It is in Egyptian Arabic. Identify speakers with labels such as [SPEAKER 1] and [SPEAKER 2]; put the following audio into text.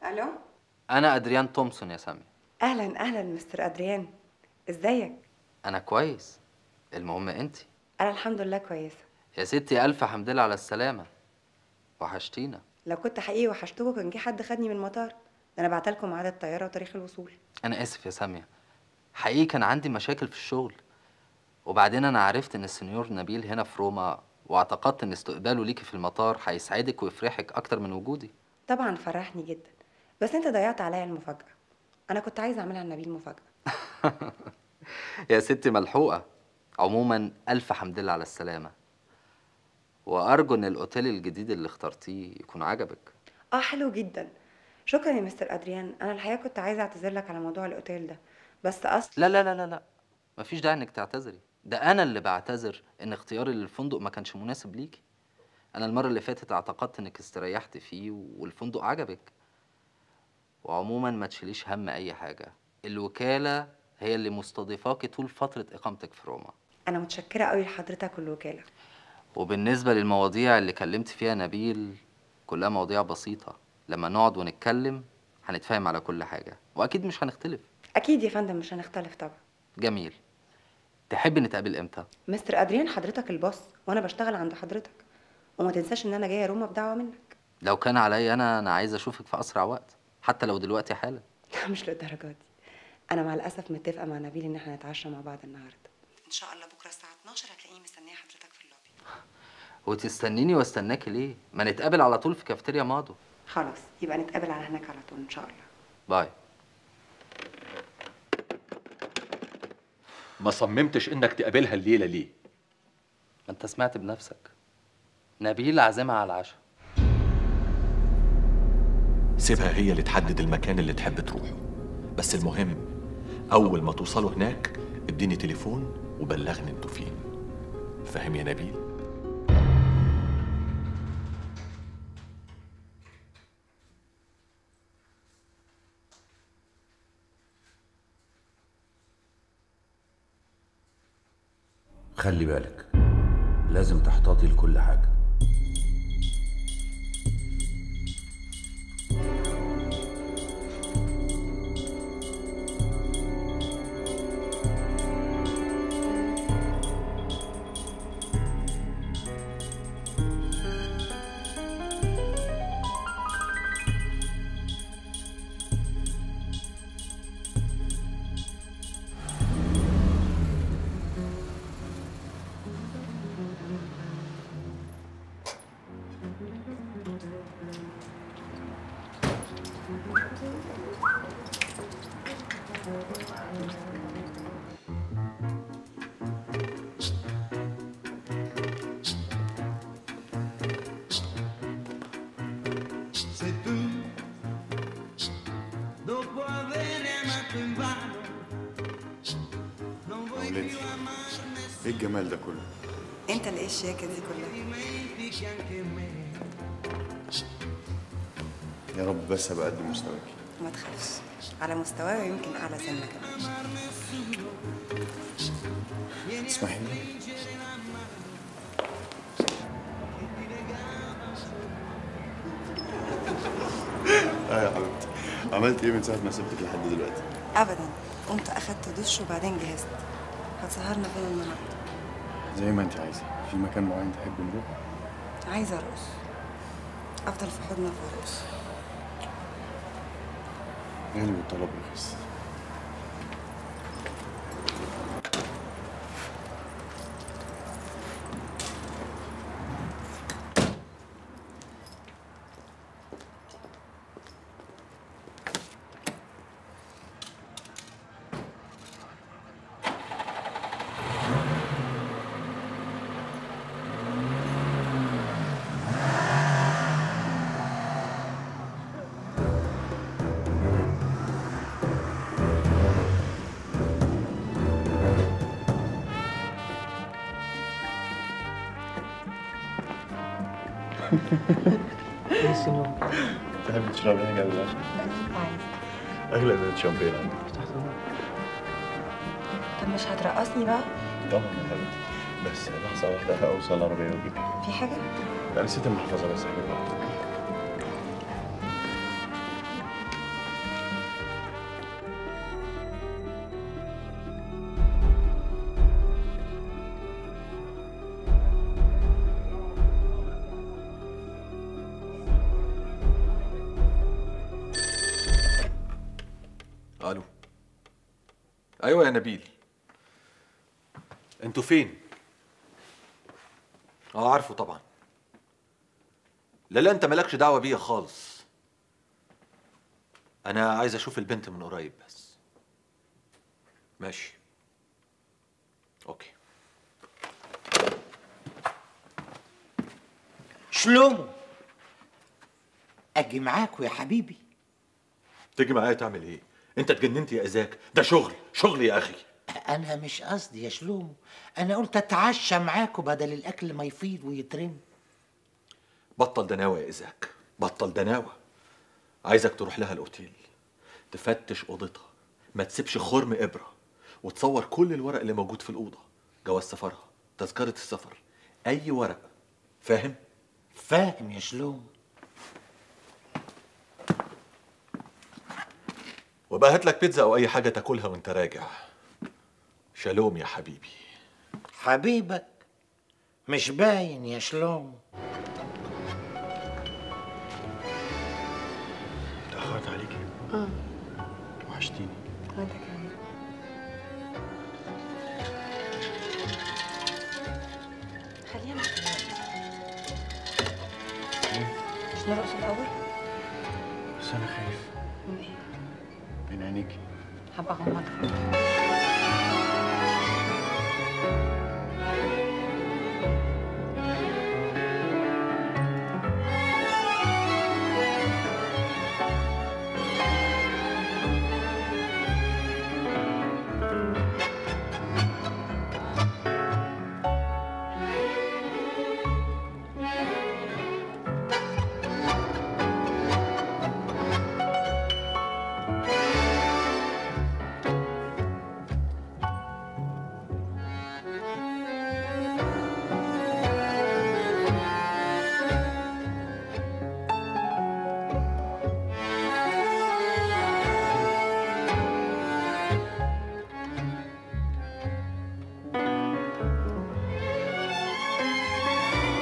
[SPEAKER 1] الو
[SPEAKER 2] انا ادريان تومسون يا سامي
[SPEAKER 1] اهلا اهلا مستر ادريان ازيك
[SPEAKER 2] انا كويس المهم انت
[SPEAKER 1] انا الحمد لله كويسه
[SPEAKER 2] يا ستي الف حمد لله على السلامه وحشتينا
[SPEAKER 1] لو كنت حقيقي وحشتكوا كان جه حد خدني من المطار ده انا بعتلكم ميعاد الطياره وتاريخ الوصول
[SPEAKER 2] انا اسف يا ساميه حقيقي كان عندي مشاكل في الشغل وبعدين انا عرفت ان السنيور نبيل هنا في روما واعتقدت ان استقباله ليكي في المطار هيسعدك ويفرحك اكتر من وجودي
[SPEAKER 1] طبعا فرحني جدا بس انت ضيعت عليا المفاجاه انا كنت عايزه اعملها لنبيل مفاجاه
[SPEAKER 2] يا ستي ملحوقه عموما الف حمد لله على السلامه وارجو ان الاوتيل الجديد اللي اخترتيه يكون عجبك
[SPEAKER 1] اه حلو جدا شكرا يا مستر ادريان انا الحقيقه كنت عايزه اعتذر لك على موضوع الاوتيل ده بس اصل
[SPEAKER 2] لا لا لا لا لا مفيش داعي انك تعتذري ده انا اللي بعتذر ان اختياري للفندق ما كانش مناسب ليكي انا المره اللي فاتت اعتقدت انك استريحت فيه والفندق عجبك وعموما ما تشيليش هم اي حاجه الوكاله هي اللي مستضيفاكي طول فتره اقامتك في روما
[SPEAKER 1] انا متشكره قوي لحضرتك والوكاله
[SPEAKER 2] وبالنسبه للمواضيع اللي كلمت فيها نبيل كلها مواضيع بسيطه لما نقعد ونتكلم هنتفاهم على كل حاجه واكيد مش هنختلف
[SPEAKER 1] اكيد يا فندم مش هنختلف طبعا
[SPEAKER 2] جميل تحب نتقابل امتى
[SPEAKER 1] مستر ادريان حضرتك الباص وانا بشتغل عند حضرتك وما تنساش ان انا جايه روما بدعوه منك
[SPEAKER 2] لو كان عليا انا انا عايز اشوفك في اسرع وقت حتى لو دلوقتي حالا
[SPEAKER 1] لا مش للدرجه دي انا مع الاسف متفقه مع نبيل ان احنا نتعشى مع بعض النهارده ان شاء الله بكره الساعه 12 هتلاقيني مستنيه حضرتك في اللوبي
[SPEAKER 2] وتستنيني واستناكي ليه ما نتقابل على طول في كافتيريا ماضو
[SPEAKER 1] خلاص يبقى نتقابل على هناك على طول ان شاء الله
[SPEAKER 2] باي
[SPEAKER 3] ما صممتش انك تقابلها الليله ليه
[SPEAKER 2] ما انت سمعت بنفسك نبيل عازمها على العشاء
[SPEAKER 4] سيبها هي اللي تحدد المكان اللي تحب تروحه بس المهم أول ما توصلوا هناك اديني تليفون وبلغني انتوا فين فاهم يا نبيل؟
[SPEAKER 5] خلي بالك لازم تحتاطي لكل حاجة
[SPEAKER 6] sei tu. Dopo aver amato in vano, non vuoi
[SPEAKER 7] ولادي
[SPEAKER 6] più amare
[SPEAKER 7] ايه الجمال ده كله
[SPEAKER 1] انت اللي ايه الشياكه دي كلها
[SPEAKER 6] dimentichi anche me.
[SPEAKER 7] يا رب بس ابقى قد مستواكي
[SPEAKER 1] ما تخافش على مستواي ويمكن اعلى سنه كمان
[SPEAKER 7] اسمحي لي اه يا حبيبتي عملت ايه من ساعه ما سبتك لحد دلوقتي
[SPEAKER 1] ابدا قمت اخدت دش وبعدين جهزت هتسهرنا فين النهارده
[SPEAKER 7] زي ما انت عايزه في مكان معين تحب نروح
[SPEAKER 1] عايزه ارقص افضل في حضنك وارقص
[SPEAKER 7] غالي والطلب رخيص تحب تشربي حاجه قبل العشاء؟ اغلى ازازه شامبين عندك
[SPEAKER 1] طب مش هترقصني بقى
[SPEAKER 7] طبعا يا حبيبتي بس لحظه واحده اوصل العربيه واجيب
[SPEAKER 1] في حاجه
[SPEAKER 7] لا نسيت المحفظه بس حاجه واحده
[SPEAKER 4] ايوه يا نبيل انتوا فين اه عارفه طبعا لا لا انت مالكش دعوه بيا خالص انا عايز اشوف البنت من قريب بس ماشي اوكي
[SPEAKER 8] شلومو اجي معاكوا يا حبيبي
[SPEAKER 4] تيجي معايا تعمل ايه انت اتجننت يا ازاك ده شغل شغل يا اخي
[SPEAKER 8] انا مش قصدي يا شلومو انا قلت اتعشى معاكوا بدل الاكل ما يفيض ويترمي
[SPEAKER 4] بطل دناوة يا إزاك بطل دناوة عايزك تروح لها الأوتيل تفتش أوضتها ما تسيبش خرم إبرة وتصور كل الورق اللي موجود في الأوضة جواز سفرها تذكرة السفر أي ورق فاهم؟
[SPEAKER 8] فاهم يا شلومو
[SPEAKER 4] وبقى هات لك بيتزا أو أي حاجة تاكلها وأنت راجع شالوم يا حبيبي
[SPEAKER 8] حبيبك مش باين يا شلومو
[SPEAKER 7] تأخرت عليكي
[SPEAKER 1] اه
[SPEAKER 7] وحشتيني
[SPEAKER 1] وانت كمان خلينا مش نرقص الاول
[SPEAKER 7] بس أنا خايف
[SPEAKER 1] من ايه
[SPEAKER 7] من عينيكي
[SPEAKER 1] هبقى اغمض